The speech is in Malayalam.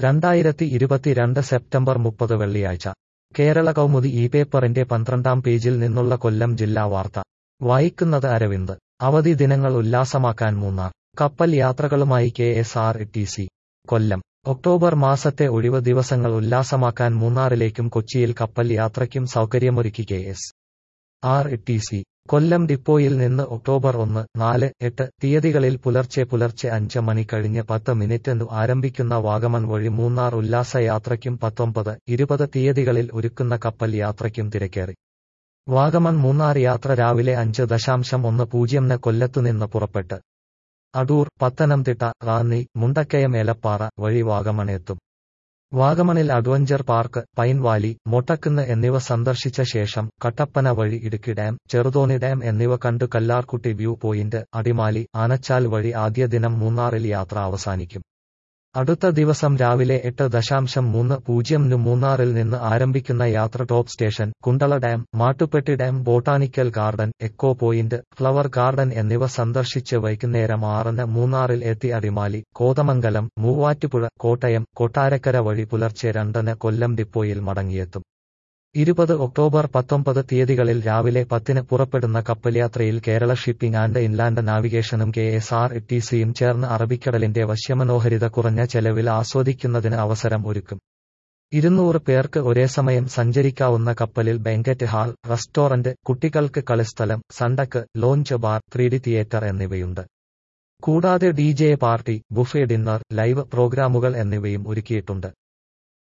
രണ്ടായിരത്തി ഇരുപത്തിരണ്ട് സെപ്റ്റംബർ മുപ്പത് വെള്ളിയാഴ്ച കേരള കൗമുദി ഈ പേപ്പറിന്റെ പന്ത്രണ്ടാം പേജിൽ നിന്നുള്ള കൊല്ലം ജില്ലാ വാർത്ത വായിക്കുന്നത് അരവിന്ദ് അവധി ദിനങ്ങൾ ഉല്ലാസമാക്കാൻ മൂന്നാർ കപ്പൽ യാത്രകളുമായി K S R T C Kollam October മാസത്തെ ഒഴിവ് ദിവസങ്ങൾ ഉല്ലാസമാക്കാൻ മൂന്നാറിലേക്കും കൊച്ചിയിൽ കപ്പൽ യാത്രയ്ക്കും സൗകര്യമൊരുക്കി K S R T C Kollam ഡിപ്പോയിൽ നിന്ന് ഒക്ടോബർ ഒന്ന് നാല് എട്ട് തീയതികളിൽ പുലർച്ചെ പുലർച്ചെ അഞ്ച് മണി കഴിഞ്ഞ് പത്ത് മിനിറ്റിനു ആരംഭിക്കുന്ന വാഗമൺ വഴി മൂന്നാർ ഉല്ലാസയാത്രയ്ക്കും പത്തൊമ്പത് ഇരുപത് തീയതികളിൽ ഒരുക്കുന്ന കപ്പൽ യാത്രയ്ക്കും തിരക്കേറി വാഗമൺ മൂന്നാർ യാത്ര രാവിലെ അഞ്ച് ദശാംശം ഒന്ന് പൂജ്യംന് കൊല്ലത്തുനിന്ന് പുറപ്പെട്ട് അടൂർ പത്തനംതിട്ട റാന്നി മുണ്ടക്കയം ഏലപ്പാറ വഴി വാഗമൺ എത്തും വാഗമണിൽ adventure park pine valley Mottakunnu എന്നിവ സന്ദർശിച്ച ശേഷം കട്ടപ്പന വഴി ഇടുക്കി ഡാം ചെറുതോണി ഡാം എന്നിവ കണ്ടു കല്ലാർകുട്ടി വ്യൂ പോയിന്റ് അടിമാലി ആനച്ചാൽ വഴി ആദ്യ ദിനം മൂന്നാറിൽ യാത്ര അവസാനിക്കും അടുത്ത ദിവസം രാവിലെ എട്ട് ദശാംശം മൂന്ന് പൂജ്യംനു മൂന്നാറിൽ നിന്ന് ആരംഭിക്കുന്ന യാത്ര top station Kundala dam Mattupetty dam botanical garden echo point flower garden എന്നിവ സന്ദർശിച്ച് വൈകുന്നേരം ആറിന് മൂന്നാറിൽ എത്തി അടിമാലി കോതമംഗലം മൂവാറ്റുപുഴ കോട്ടയം കൊട്ടാരക്കര വഴി പുലർച്ചെ രണ്ടിന് കൊല്ലം ഡിപ്പോയിൽ മടങ്ങിയെത്തും ഇരുപത് ഒക്ടോബർ പത്തൊമ്പത് തീയതികളിൽ രാവിലെ പത്തിന് പുറപ്പെടുന്ന കപ്പൽയാത്രയിൽ കേരള ഷിപ്പിംഗ് ആൻഡ് ഇൻലാൻഡ് നാവിഗേഷനും കെ എസ് ആർ ടി സിയും ചേർന്ന് അറബിക്കടലിന്റെ വശ്യമനോഹരിത കുറഞ്ഞ ചെലവിൽ ആസ്വദിക്കുന്നതിന് അവസരം ഒരുക്കും ഇരുന്നൂറ് പേർക്ക് ഒരേ സമയം സഞ്ചരിക്കാവുന്ന കപ്പലിൽ ബാങ്കറ്റ് ഹാൾ റെസ്റ്റോറന്റ് കുട്ടികൾക്ക് കളിസ്ഥലം sundeck lounge bar three D theatre എന്നിവയുണ്ട് കൂടാതെ D J party buffet dinner live പ്രോഗ്രാമുകൾ എന്നിവയും ഒരുക്കിയിട്ടുണ്ട്